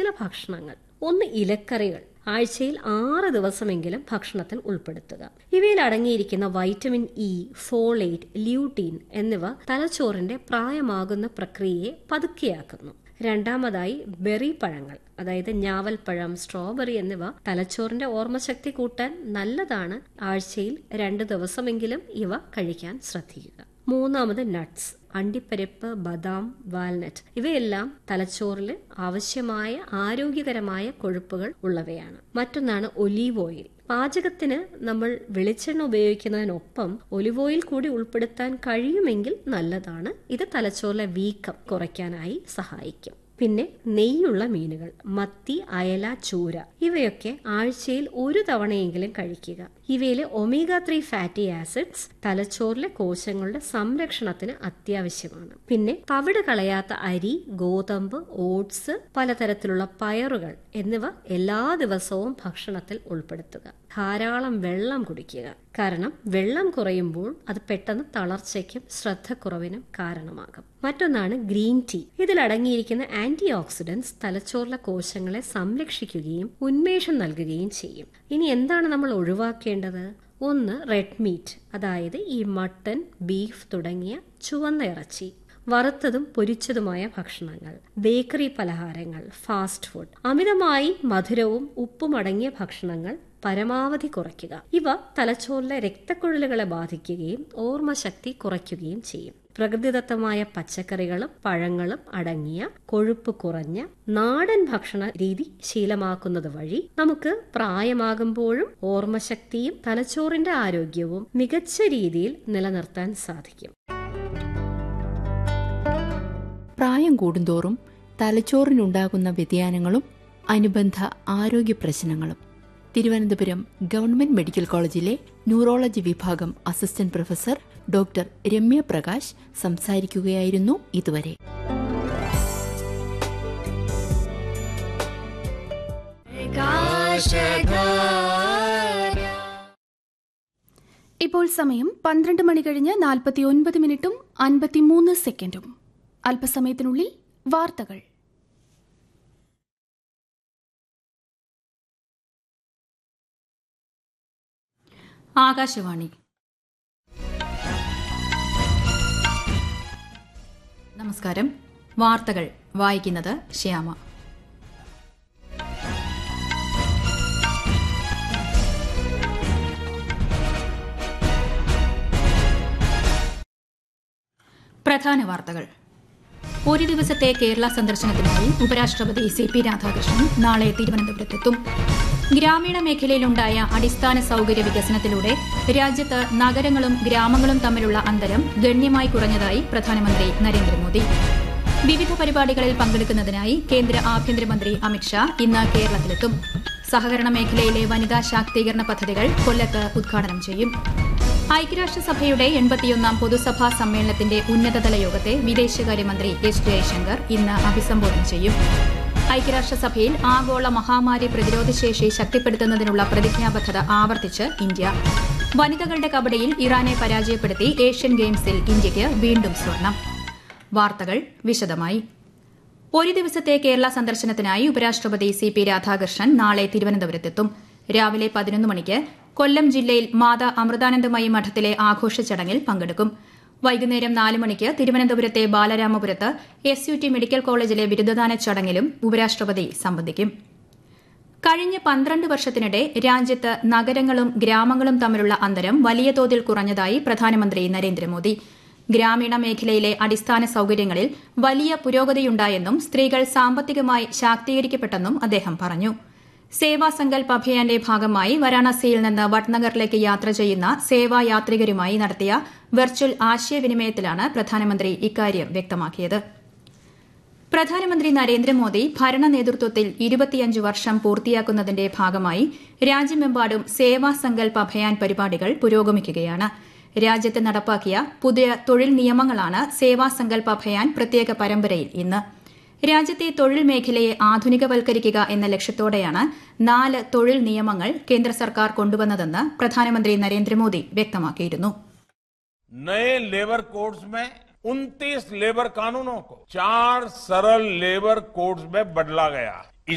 ചില ഭക്ഷണങ്ങൾ ഒന്ന് ഇലക്കറികൾ ആഴ്ചയിൽ ആറ് ദിവസമെങ്കിലും ഭക്ഷണത്തിൽ ഉൾപ്പെടുത്തുക ഇവയിൽ അടങ്ങിയിരിക്കുന്ന വൈറ്റമിൻ ഇ ഫോളേറ്റ് ല്യൂട്ടീൻ എന്നിവ തലച്ചോറിന്റെ പ്രായമാകുന്ന പ്രക്രിയയെ പതുക്കെയാക്കുന്നു രണ്ടാമതായി ബെറി പഴങ്ങൾ അതായത് ഞാവൽപ്പഴം സ്ട്രോബെറി എന്നിവ തലച്ചോറിന്റെ ഓർമ്മശക്തി കൂട്ടാൻ നല്ലതാണ് ആഴ്ചയിൽ രണ്ട് ദിവസമെങ്കിലും ഇവ കഴിക്കാൻ ശ്രദ്ധിക്കുക മൂന്നാമത് നട്ട്സ് അണ്ടിപ്പരിപ്പ് ബദാം വാൽനട്ട് ഇവയെല്ലാം തലച്ചോറിൽ ആവശ്യമായ ആരോഗ്യകരമായ കൊഴുപ്പുകൾ ഉള്ളവയാണ് മറ്റൊന്നാണ് ഒലീവ് ഓയിൽ പാചകത്തിന് നമ്മൾ വെളിച്ചെണ്ണ ഉപയോഗിക്കുന്നതിനൊപ്പം ഒലിവ് ഓയിൽ കൂടി ഉൾപ്പെടുത്താൻ കഴിയുമെങ്കിൽ നല്ലതാണ് ഇത് തലച്ചോറിലെ വീക്കം കുറയ്ക്കാനായി സഹായിക്കും പിന്നെ നെയ്യുള്ള മീനുകൾ മത്തി അയല ചൂര ഇവയൊക്കെ ആഴ്ചയിൽ ഒരു തവണയെങ്കിലും കഴിക്കുക ഇവയിലെ ഒമേഗ ത്രീ ഫാറ്റി ആസിഡ്സ് തലച്ചോറിലെ കോശങ്ങളുടെ സംരക്ഷണത്തിന് അത്യാവശ്യമാണ് പിന്നെ തവിട് കളയാത്ത അരി ഗോതമ്പ് ഓട്സ് പലതരത്തിലുള്ള പയറുകൾ എന്നിവ എല്ലാ ദിവസവും ഭക്ഷണത്തിൽ ഉൾപ്പെടുത്തുക ധാരാളം വെള്ളം കുടിക്കുക കാരണം വെള്ളം കുറയുമ്പോൾ അത് പെട്ടെന്ന് തളർച്ചയ്ക്കും ശ്രദ്ധക്കുറവിനും കാരണമാകും മറ്റൊന്നാണ് ഗ്രീൻ ടീ ഇതിൽ അടങ്ങിയിരിക്കുന്ന ആന്റി ഓക്സിഡൻസ് തലച്ചോറിലെ കോശങ്ങളെ സംരക്ഷിക്കുകയും ഉന്മേഷം നൽകുകയും ചെയ്യും ഇനി എന്താണ് നമ്മൾ ഒഴിവാക്കേണ്ടത് ഒന്ന് റെഡ് മീറ്റ് അതായത് ഈ മട്ടൺ ബീഫ് തുടങ്ങിയ ചുവന്ന ഇറച്ചി വറുത്തതും പൊരിച്ചതുമായ ഭക്ഷണങ്ങൾ ബേക്കറി പലഹാരങ്ങൾ ഫാസ്റ്റ് ഫുഡ് അമിതമായി മധുരവും ഉപ്പും അടങ്ങിയ ഭക്ഷണങ്ങൾ പരമാവധി കുറയ്ക്കുക ഇവ തലച്ചോറിലെ രക്തക്കുഴലുകളെ ബാധിക്കുകയും ഓർമ്മശക്തി കുറയ്ക്കുകയും ചെയ്യും പ്രകൃതിദത്തമായ പച്ചക്കറികളും പഴങ്ങളും അടങ്ങിയ കൊഴുപ്പ് കുറഞ്ഞ നാടൻ ഭക്ഷണ രീതി ശീലമാക്കുന്നത് വഴി നമുക്ക് പ്രായമാകുമ്പോഴും ഓർമ്മശക്തിയും തലച്ചോറിന്റെ ആരോഗ്യവും മികച്ച രീതിയിൽ നിലനിർത്താൻ സാധിക്കും പ്രായം കൂടുന്തോറും തലച്ചോറിനുണ്ടാകുന്ന വ്യതിയാനങ്ങളും അനുബന്ധ ആരോഗ്യ പ്രശ്നങ്ങളും തിരുവനന്തപുരം ഗവൺമെന്റ് മെഡിക്കൽ കോളേജിലെ ന്യൂറോളജി വിഭാഗം assistant professor doctor Ramya Prakash സംസാരിക്കുകയായിരുന്നു ഇതുവരെ ഇപ്പോൾ സമയം പന്ത്രണ്ട് മണി കഴിഞ്ഞ് നാൽപ്പത്തി ഒൻപത് മിനിറ്റും അൻപത്തിമൂന്ന് സെക്കൻഡും അല്പസമയത്തിനുള്ളിൽ വാർത്തകൾ ആകാശവാണി നമസ്കാരം വാർത്തകൾ വായിക്കുന്നത് ശ്യാമ പ്രധാന വാർത്തകൾ ഒരു ദിവസത്തെ കേരള സന്ദർശനത്തിനായി ഉപരാഷ്ട്രപതി സി പി രാധാകൃഷ്ണൻ നാളെ തിരുവനന്തപുരത്തെത്തും ഗ്രാമീണ മേഖലയിലുണ്ടായ അടിസ്ഥാന സൌകര്യ വികസനത്തിലൂടെ രാജ്യത്ത് നഗരങ്ങളും ഗ്രാമങ്ങളും തമ്മിലുള്ള അന്തരം ഗണ്യമായി കുറഞ്ഞതായി പ്രധാനമന്ത്രി നരേന്ദ്രമോദി വിവിധ പരിപാടികളിൽ പങ്കെടുക്കുന്നതിനായി കേന്ദ്ര ആഭ്യന്തരമന്ത്രി അമിത്ഷാ ഇന്ന് കേരളത്തിലെത്തും സഹകരണ മേഖലയിലെ വനിതാ ശാക്തീകരണ പദ്ധതികൾ കൊല്ലത്ത് ഉദ്ഘാടനം ചെയ്യും ഐക്യരാഷ്ട്രസഭയുടെ എൺപത്തിയൊന്നാം പൊതുസഭാ സമ്മേളനത്തിന്റെ ഉന്നതതല യോഗത്തെ വിദേശകാര്യമന്ത്രി എസ് ജയശങ്കർ ഇന്ന് അഭിസംബോധന ചെയ്യും ഐക്യരാഷ്ട്രസഭയിൽ ആഗോള മഹാമാരി പ്രതിരോധശേഷി ശക്തിപ്പെടുത്തുന്നതിനുള്ള പ്രതിജ്ഞാബദ്ധത ആവർത്തിച്ച് ഇന്ത്യ വനിതകളുടെ കബഡിയിൽ ഇറാനെ പരാജയപ്പെടുത്തി ഏഷ്യൻ ഗെയിംസിൽ ഇന്ത്യയ്ക്ക് വീണ്ടും സ്വർണം വാർത്തകൾ വിശദമായി ഒരു ദിവസത്തെ കേരള സന്ദർശനത്തിനായി ഉപരാഷ്ട്രപതി സി പി രാധാകൃഷ്ണൻ നാളെ തിരുവനന്തപുരത്തെത്തും രാവിലെ പതിനൊന്ന് മണിക്ക് കൊല്ലം ജില്ലയിൽ മാതാ അമൃതാനന്ദമയി മഠത്തിലെ ആഘോഷ ചടങ്ങിൽ പങ്കെടുക്കും വൈകുന്നേരം നാല് മണിക്ക് തിരുവനന്തപുരത്തെ ബാലരാമപുരത്ത് എസ് യു ടി മെഡിക്കൽ കോളേജിലെ ബിരുദദാന ചടങ്ങിലും ഉപരാഷ്ട്രപതി സംബന്ധിക്കും കഴിഞ്ഞ പന്ത്രണ്ട് വർഷത്തിനിടെ രാജ്യത്ത് നഗരങ്ങളും ഗ്രാമങ്ങളും തമ്മിലുള്ള അന്തരം വലിയ തോതിൽ കുറഞ്ഞതായി പ്രധാനമന്ത്രി നരേന്ദ്രമോദി ഗ്രാമീണ മേഖലയിലെ അടിസ്ഥാന സൌകര്യങ്ങളിൽ വലിയ പുരോഗതിയുണ്ടായെന്നും സ്ത്രീകൾ സാമ്പത്തികമായി ശാക്തീകരിക്കപ്പെട്ടെന്നും അദ്ദേഹം പറഞ്ഞു സേവാ സങ്കൽപ് അഭിയാന്റെ ഭാഗമായി വാരാണസിയിൽ നിന്ന് വട്നഗറിലേക്ക് യാത്ര ചെയ്യുന്ന സേവാ യാത്രികരുമായി നടത്തിയ വെർച്വൽ ആശയവിനിമയത്തിലാണ് പ്രധാനമന്ത്രി ഇക്കാര്യം വ്യക്തമാക്കിയത് പ്രധാനമന്ത്രി നരേന്ദ്രമോദി ഭരണ നേതൃത്വത്തിൽ ഇരുപത്തിയഞ്ച് വർഷം പൂർത്തിയാക്കുന്നതിന്റെ ഭാഗമായി രാജ്യമെമ്പാടും സേവാ സങ്കൽപ് അഭിയാൻ പരിപാടികൾ പുരോഗമിക്കുകയാണ് രാജ്യത്ത് നടപ്പാക്കിയ പുതിയ തൊഴിൽ നിയമങ്ങളാണ് സേവാ സങ്കൽപ് അഭിയാൻ പ്രത്യേക പരമ്പരയിൽ ഇന്ന് രാജ്യത്തെ തൊഴിൽ മേഖലയെ ആധുനികവൽക്കരിക്കുക എന്ന ലക്ഷ്യത്തോടെയാണ് നാല് തൊഴിൽ നിയമങ്ങൾ കേന്ദ്ര സർക്കാർ കൊണ്ടുവന്നതെന്ന് പ്രധാനമന്ത്രി നരേന്ദ്രമോദി വ്യക്തമാക്കിയിരുന്നു नए लेबर कोड्स में 29 लेबर कानूनों को चार सरल लेबर कोड्स में बदला गया है